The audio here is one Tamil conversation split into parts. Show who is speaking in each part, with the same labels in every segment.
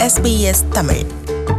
Speaker 1: SBS தமிழ்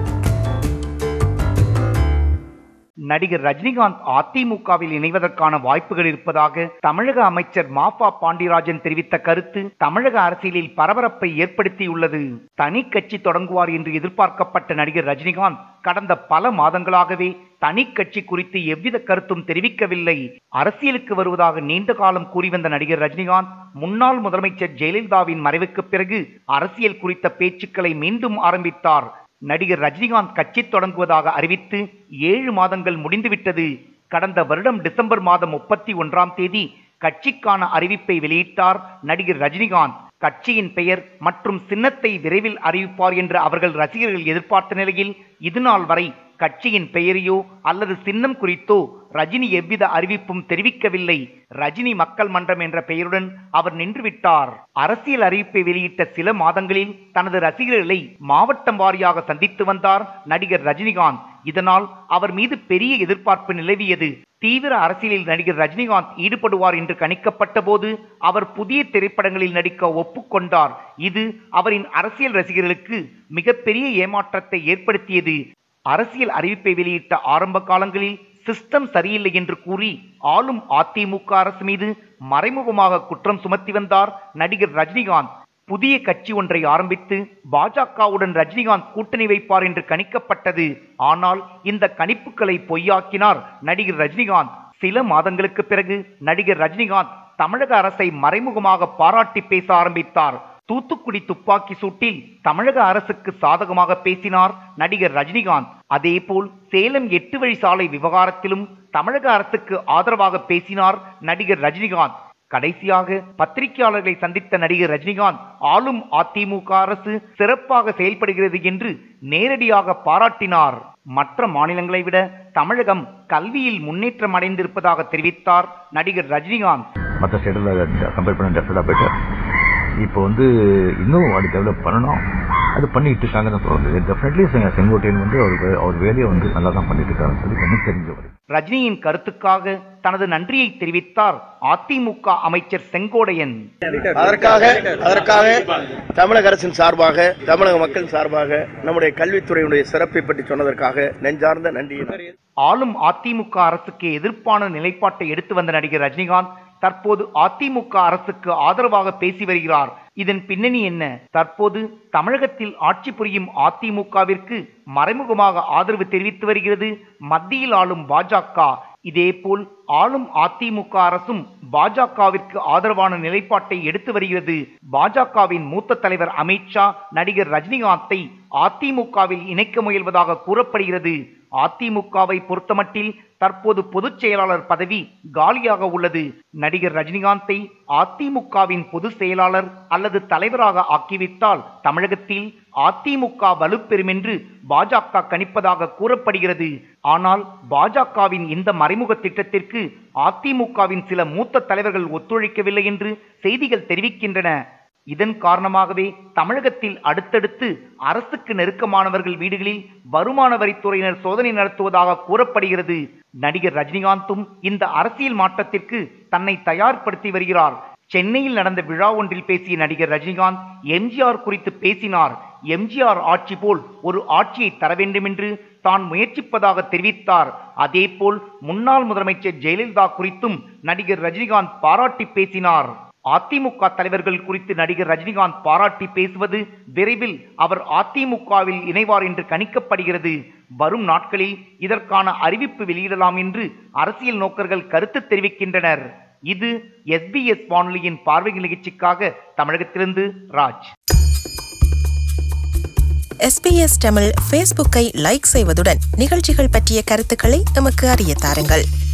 Speaker 2: நடிகர் ரஜினிகாந்த் அதிமுகவில் இணைவதற்கான வாய்ப்புகள் இருப்பதாக தமிழக அமைச்சர் மாஃபா பாண்டியராஜன் தெரிவித்த கருத்து தமிழக அரசியலில் பரபரப்பை ஏற்படுத்தியுள்ளது தனி கட்சி தொடங்குவார் என்று எதிர்பார்க்கப்பட்ட நடிகர் ரஜினிகாந்த் கடந்த பல மாதங்களாகவே தனி கட்சி குறித்து எவ்வித கருத்தும் தெரிவிக்கவில்லை அரசியலுக்கு வருவதாக நீண்ட காலம் கூறி வந்த நடிகர் ரஜினிகாந்த் முன்னாள் முதலமைச்சர் ஜெயலலிதாவின் மறைவுக்கு பிறகு அரசியல் குறித்த பேச்சுக்களை மீண்டும் ஆரம்பித்தார் நடிகர் ரஜினிகாந்த் கட்சி தொடங்குவதாக அறிவித்து ஏழு மாதங்கள் முடிந்துவிட்டது கடந்த வருடம் டிசம்பர் மாதம் முப்பத்தி ஒன்றாம் தேதி கட்சிக்கான அறிவிப்பை வெளியிட்டார் நடிகர் ரஜினிகாந்த் கட்சியின் பெயர் மற்றும் சின்னத்தை விரைவில் அறிவிப்பார் என்று அவர்கள் ரசிகர்கள் எதிர்பார்த்த நிலையில் இதுநாள் வரை கட்சியின் பெயரையோ அல்லது சின்னம் குறித்தோ ரஜினி எவ்வித அறிவிப்பும் தெரிவிக்கவில்லை ரஜினி மக்கள் மன்றம் என்ற பெயருடன் அவர் நின்றுவிட்டார் அரசியல் அறிவிப்பை வெளியிட்ட சில மாதங்களில் தனது ரசிகர்களை மாவட்டம் வாரியாக சந்தித்து வந்தார் நடிகர் ரஜினிகாந்த் இதனால் அவர் மீது பெரிய எதிர்பார்ப்பு நிலவியது தீவிர அரசியலில் நடிகர் ரஜினிகாந்த் ஈடுபடுவார் என்று கணிக்கப்பட்ட போது அவர் புதிய திரைப்படங்களில் நடிக்க ஒப்புக்கொண்டார் இது அவரின் அரசியல் ரசிகர்களுக்கு மிகப்பெரிய ஏமாற்றத்தை ஏற்படுத்தியது அரசியல் அறிவிப்பை வெளியிட்ட ஆரம்ப காலங்களில் சிஸ்டம் சரியில்லை என்று கூறி ஆளும் அதிமுக அரசு மீது மறைமுகமாக குற்றம் சுமத்தி வந்தார் நடிகர் ரஜினிகாந்த் புதிய கட்சி ஒன்றை ஆரம்பித்து பாஜகவுடன் ரஜினிகாந்த் கூட்டணி வைப்பார் என்று கணிக்கப்பட்டது ஆனால் இந்த கணிப்புகளை பொய்யாக்கினார் நடிகர் ரஜினிகாந்த் சில மாதங்களுக்கு பிறகு நடிகர் ரஜினிகாந்த் தமிழக அரசை மறைமுகமாக பாராட்டி பேச ஆரம்பித்தார் தூத்துக்குடி துப்பாக்கி சூட்டில் தமிழக அரசுக்கு சாதகமாக பேசினார் நடிகர் ரஜினிகாந்த் அதேபோல் சேலம் எட்டு வழி சாலை விவகாரத்திலும் தமிழக அரசுக்கு ஆதரவாக பேசினார் நடிகர் ரஜினிகாந்த் கடைசியாக பத்திரிகையாளர்களை சந்தித்த நடிகர் ரஜினிகாந்த் ஆளும் அதிமுக அரசு சிறப்பாக செயல்படுகிறது என்று நேரடியாக பாராட்டினார் மற்ற மாநிலங்களை விட தமிழகம் கல்வியில் முன்னேற்றம் அடைந்திருப்பதாக தெரிவித்தார் நடிகர் ரஜினிகாந்த்
Speaker 3: மற்ற ஸ்டேட்டில் கம்பேர் பண்ண டெஃபினட்டாக பெட்டர் இப்போ வந்து இன்னும் அது டெவலப் பண்ணணும் அது பண்ணிட்டு இருக்காங்க தான் சொல்றது டெஃபினெட்லி செங்கோட்டையன் வந்து அவர் வே- அவர் வேலையை வந்து நல்லா தான் பண்ணிட்டு இருக்காருன்னு சொல்லி எனக்கு தெரிஞ்ச வரை
Speaker 2: ரஜினியின் கருத்துக்காக தனது நன்றியை தெரிவித்தார் அதிமுக அமைச்சர் செங்கோடையன்
Speaker 4: அதற்காக அதற்காக தமிழக அரசின் சார்பாக தமிழக மக்கள் சார்பாக நம்முடைய கல்வித்துறையினுடைய சிறப்பை பற்றி சொன்னதற்காக நெஞ்சார்ந்த நன்றி
Speaker 2: ஆளும் அதிமுக அரசுக்கு எதிர்ப்பான நிலைப்பாட்டை எடுத்து வந்த நடிகர் ரஜினிகாந்த் தற்போது அதிமுக அரசுக்கு ஆதரவாக பேசி வருகிறார் இதன் பின்னணி என்ன தற்போது தமிழகத்தில் ஆட்சி புரியும் அதிமுகவிற்கு மறைமுகமாக ஆதரவு தெரிவித்து வருகிறது மத்தியில் ஆளும் பாஜக இதேபோல் ஆளும் அதிமுக அரசும் பாஜகவிற்கு ஆதரவான நிலைப்பாட்டை எடுத்து வருகிறது பாஜகவின் மூத்த தலைவர் அமித்ஷா நடிகர் ரஜினிகாந்தை அதிமுகவில் இணைக்க முயல்வதாக கூறப்படுகிறது அதிமுகவை பொறுத்தமட்டில் தற்போது பொதுச் செயலாளர் பதவி காலியாக உள்ளது நடிகர் ரஜினிகாந்தை அதிமுகவின் பொதுச் செயலாளர் அல்லது தலைவராக ஆக்கிவிட்டால் தமிழகத்தில் அதிமுக வலுப்பெறும் என்று பாஜக கணிப்பதாக கூறப்படுகிறது ஆனால் பாஜகவின் இந்த மறைமுக திட்டத்திற்கு அதிமுகவின் சில மூத்த தலைவர்கள் ஒத்துழைக்கவில்லை என்று செய்திகள் தெரிவிக்கின்றன இதன் காரணமாகவே தமிழகத்தில் அடுத்தடுத்து அரசுக்கு நெருக்கமானவர்கள் வீடுகளில் வருமான வரித்துறையினர் சோதனை நடத்துவதாக கூறப்படுகிறது நடிகர் ரஜினிகாந்தும் இந்த அரசியல் மாற்றத்திற்கு தன்னை தயார்படுத்தி வருகிறார் சென்னையில் நடந்த விழா ஒன்றில் பேசிய நடிகர் ரஜினிகாந்த் எம்ஜிஆர் குறித்து பேசினார் எம்ஜிஆர் ஆட்சி போல் ஒரு ஆட்சியை தர வேண்டும் என்று தான் முயற்சிப்பதாக தெரிவித்தார் அதேபோல் முன்னாள் முதலமைச்சர் ஜெயலலிதா குறித்தும் நடிகர் ரஜினிகாந்த் பாராட்டி பேசினார் அதிமுக தலைவர்கள் குறித்து நடிகர் ரஜினிகாந்த் பாராட்டி பேசுவது விரைவில் அவர் அதிமுகவில் இணைவார் என்று கணிக்கப்படுகிறது வரும் நாட்களில் இதற்கான அறிவிப்பு வெளியிடலாம் என்று அரசியல் நோக்கர்கள் கருத்து தெரிவிக்கின்றனர் இது எஸ்பிஎஸ் வானொலியின் பார்வை நிகழ்ச்சிக்காக தமிழகத்திலிருந்து ராஜ்
Speaker 1: எஸ்பிஎஸ் தமிழ் ஃபேஸ்புக்கை லைக் செய்வதுடன் நிகழ்ச்சிகள் பற்றிய கருத்துக்களை எமக்கு அறிய தாருங்கள்